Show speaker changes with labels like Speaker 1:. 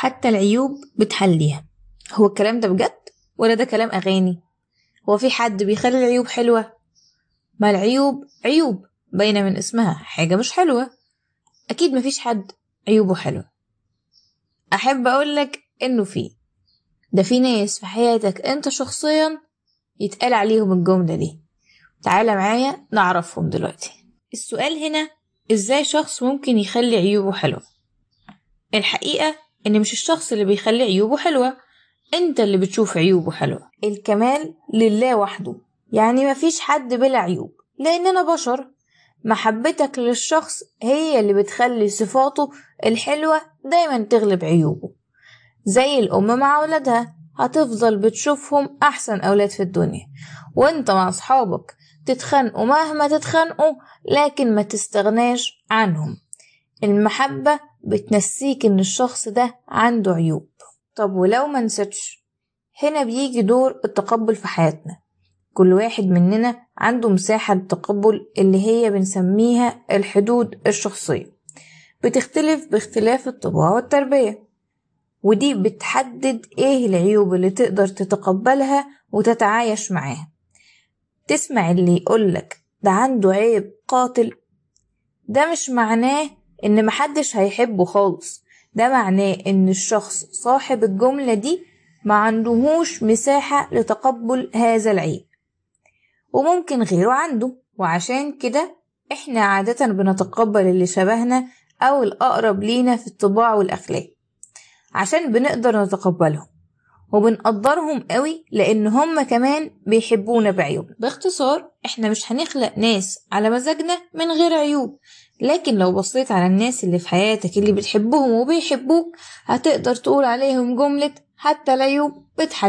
Speaker 1: حتى العيوب بتحليها هو الكلام ده بجد ولا ده كلام أغاني هو في حد بيخلي العيوب حلوة ما العيوب عيوب باينة من اسمها حاجة مش حلوة أكيد مفيش حد عيوبه حلوة أحب أقولك إنه في ده في ناس في حياتك أنت شخصيا يتقال عليهم الجملة دي تعالى معايا نعرفهم دلوقتي السؤال هنا إزاي شخص ممكن يخلي عيوبه حلوة الحقيقة إن مش الشخص اللي بيخلي عيوبه حلوة أنت اللي بتشوف عيوبه حلوة الكمال لله وحده يعني مفيش حد بلا عيوب لأننا بشر محبتك للشخص هي اللي بتخلي صفاته الحلوة دايما تغلب عيوبه زي الأم مع أولادها هتفضل بتشوفهم أحسن أولاد في الدنيا وانت مع أصحابك تتخانقوا مهما تتخانقوا لكن ما تستغناش عنهم المحبة بتنسيك إن الشخص ده عنده عيوب طب ولو ما نسيتش هنا بيجي دور التقبل في حياتنا كل واحد مننا عنده مساحة للتقبل اللي هي بنسميها الحدود الشخصية بتختلف باختلاف الطباع والتربية ودي بتحدد ايه العيوب اللي تقدر تتقبلها وتتعايش معاها تسمع اللي يقولك ده عنده عيب قاتل ده مش معناه ان محدش هيحبه خالص ده معناه ان الشخص صاحب الجملة دي ما عندهوش مساحة لتقبل هذا العيب وممكن غيره عنده وعشان كده احنا عادة بنتقبل اللي شبهنا او الاقرب لينا في الطباع والاخلاق عشان بنقدر نتقبلهم وبنقدرهم قوي لان هم كمان بيحبونا بعيوب باختصار احنا مش هنخلق ناس على مزاجنا من غير عيوب لكن لو بصيت على الناس اللي في حياتك اللي بتحبهم وبيحبوك هتقدر تقول عليهم جملة حتى العيوب بتحل